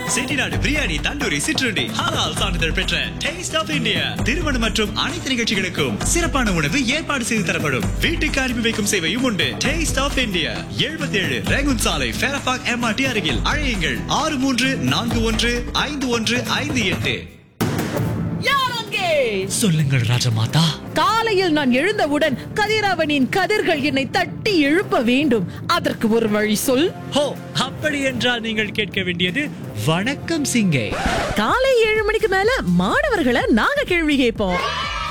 செட்டிநாடு பிரியாணி தந்தூரி சிற்றுண்டி ஹலால் சான்றிதழ் பெற்ற டேஸ்ட் ஆஃப் இந்தியா திருமணம் மற்றும் அனைத்து நிகழ்ச்சிகளுக்கும் சிறப்பான உணவு ஏற்பாடு செய்து தரப்படும் வீட்டுக்கு அனுப்பி வைக்கும் சேவையும் உண்டு டேஸ்ட் ஆஃப் இந்தியா எழுபத்தி ஏழு ரேகுன் சாலை ஃபேரபாக் எம்ஆர்டி அருகில் அழையுங்கள் ஆறு மூன்று நான்கு ஒன்று ஐந்து ஒன்று ஐந்து எட்டு சொல்லுங்கள் ராஜமாதா காலையில் நான் எழுந்தவுடன் கதிரவனின் கதிர்கள் என்னை தட்டி எழுப்ப வேண்டும் அதற்கு ஒரு வழி சொல் ஹோ அப்படி என்றால் நீங்கள் கேட்க வேண்டியது வணக்கம் சிங்கே காலை ஏழு மணிக்கு மேல மாணவர்களை நாங்க கேள்வி கேட்போம்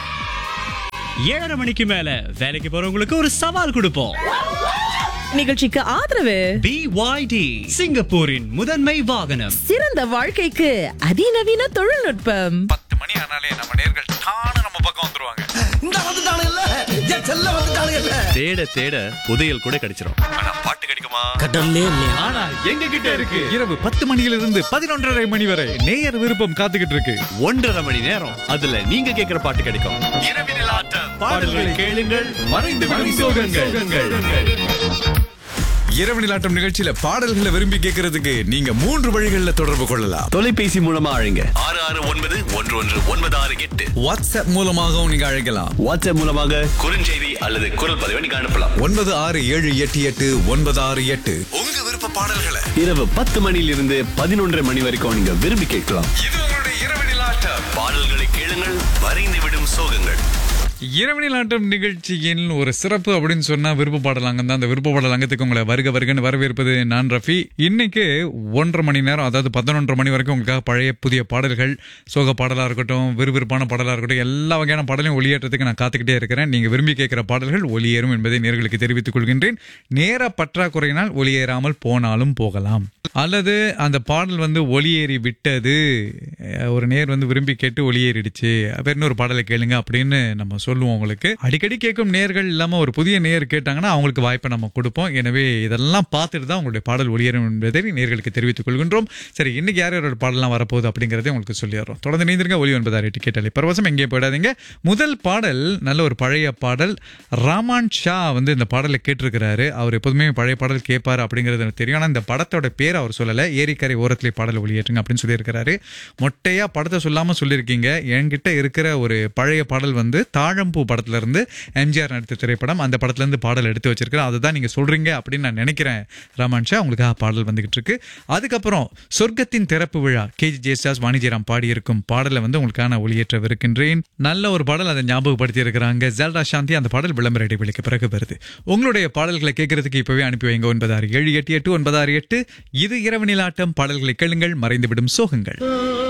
ஏழரை மணிக்கு மேல வேலைக்கு போறவங்களுக்கு ஒரு சவால் கொடுப்போம் நிகழ்ச்சிக்கு ஆதரவு பிஒய்டி சிங்கப்பூரின் முதன்மை வாகனம் சிறந்த வாழ்க்கைக்கு அதிநவீன தொழில்நுட்பம் பத்து மணி ஆனாலே நம்ம நேர்கள் தானே நம்ம பக்கம் வந்துருவாங்க இந்த வந்துட்டானுங்கல்ல என் செல்ல வந்துட்டானுங்கல்ல தேட தேட புதையல் கூட கிடைச்சிரும் ஆனா பாட்டு கிடைக்குமா கடல்லே இல்லையா ஆனா எங்க கிட்ட இருக்கு இரவு பத்து மணியிலிருந்து பதினொன்றரை மணி வரை நேயர் விருப்பம் காத்துக்கிட்டு இருக்கு ஒன்றரை மணி நேரம் அதுல நீங்க கேக்குற பாட்டு கிடைக்கும் இரவினில் ஆட்டம் பாடல்களை கேளுங்கள் மறைந்து விடும் சோகங்கள் இரவு நிலாட்டம் நிகழ்ச்சியில பாடல்களை விரும்பி கேட்கறதுக்கு நீங்க மூன்று வழிகளில் தொடர்பு கொள்ளலாம் தொலைபேசி மூலமா அழைங்க ஆறு ஆறு ஒன்பது ஒன்று ஒன்று ஒன்பது ஆறு எட்டு வாட்ஸ்அப் மூலமாகவும் நீங்க அழைக்கலாம் வாட்ஸ்அப் மூலமாக குறுஞ்செய்தி அல்லது குரல் பதிவை நீங்க அனுப்பலாம் ஒன்பது ஆறு ஏழு எட்டு எட்டு ஒன்பது ஆறு எட்டு உங்க விருப்ப பாடல்களை இரவு பத்து மணியிலிருந்து பதினொன்றரை மணி வரைக்கும் நீங்க விரும்பி கேட்கலாம் இது உங்களுடைய இரவு நிலாட்டம் பாடல்களை கேளுங்கள் வரைந்து விடும் சோகங்கள் இரவணில் ஆட்டம் நிகழ்ச்சியின் ஒரு சிறப்பு அப்படின்னு சொன்னா விருப்ப பாடலாங்க தான் அந்த விருப்ப பாடல் அங்கத்துக்கு உங்களை வருக வருகன்னு வரவேற்பது நான் ரஃபி இன்னைக்கு ஒன்றரை மணி நேரம் அதாவது பதினொன்றரை மணி வரைக்கும் உங்களுக்காக பழைய புதிய பாடல்கள் சோக பாடலா இருக்கட்டும் விறுவிறுப்பான பாடலா இருக்கட்டும் எல்லா வகையான பாடலையும் ஒளியேற்றத்துக்கு நான் காத்துக்கிட்டே இருக்கிறேன் நீங்க விரும்பி கேட்கிற பாடல்கள் ஒளியேறும் என்பதை நேர்களுக்கு தெரிவித்துக் கொள்கின்றேன் நேர பற்றாக்குறையினால் ஒளியேறாமல் போனாலும் போகலாம் அல்லது அந்த பாடல் வந்து ஒளியேறி விட்டது அஹ் ஒரு நேர் வந்து விரும்பி கேட்டு ஒளியேறிடுச்சு வேற இன்னொரு பாடலை கேளுங்க அப்படின்னு நம்ம சொல்லுவோம் உங்களுக்கு அடிக்கடி கேட்கும் நேர்கள் இல்லாம ஒரு புதிய நேர் கேட்டாங்கன்னா அவங்களுக்கு வாய்ப்பை நம்ம கொடுப்போம் எனவே இதெல்லாம் பார்த்துட்டு தான் உங்களுடைய பாடல் ஒளியேறும் என்பதை நேர்களுக்கு தெரிவித்துக் கொள்கின்றோம் சரி இன்னைக்கு யார் யாரோட பாடலாம் வரப்போகுது அப்படிங்கறதை உங்களுக்கு சொல்லிடுறோம் தொடர்ந்து நீந்திருங்க ஒளி ஒன்பதாயிரம் டிக்கெட் அலி பரவசம் எங்கேயும் போயிடாதீங்க முதல் பாடல் நல்ல ஒரு பழைய பாடல் ராமான் ஷா வந்து இந்த பாடலை கேட்டிருக்கிறாரு அவர் எப்போதுமே பழைய பாடல் கேட்பாரு அப்படிங்கிறது எனக்கு தெரியும் ஆனால் இந்த படத்தோட பேர் அவர் சொல்லலை ஏரிக்கரை ஓரத்திலே பாடல் ஒளியேற்றுங்க அப்படின்னு சொல்லியிருக்கிறாரு மொட்டையா படத்தை சொல்லாம சொல்லியிருக்கீங்க என்கிட்ட இருக்கிற ஒரு பழைய பாடல் வந்து தாழம்பூ படத்துல இருந்து எம்ஜிஆர் நடித்த திரைப்படம் அந்த படத்துல இருந்து பாடல் எடுத்து வச்சிருக்கிறேன் அதுதான் நீங்க சொல்றீங்க அப்படின்னு நான் நினைக்கிறேன் ராமான் ஷா உங்களுக்காக பாடல் வந்துகிட்டு இருக்கு அதுக்கப்புறம் சொர்க்கத்தின் திறப்பு விழா கேஜி ஜேஸ்டாஸ் வாணிஜிராம் பாடியிருக்கும் பாடலை வந்து உங்களுக்கான ஒளியேற்றவிருக்கின்றேன் நல்ல ஒரு பாடல் அதை ஞாபகப்படுத்தி இருக்கிறாங்க ஜெல்டா சாந்தி அந்த பாடல் விளம்பர இடைவெளிக்கு பிறகு வருது உங்களுடைய பாடல்களை கேட்கறதுக்கு இப்பவே அனுப்பி வைங்க ஒன்பது ஆறு ஏழு எட்டு எட்டு ஒன்பது ஆறு எட்டு இது இரவு நிலாட்டம் பாடல்களை கேளுங்கள் மறைந்துவிடும் சோகங்கள்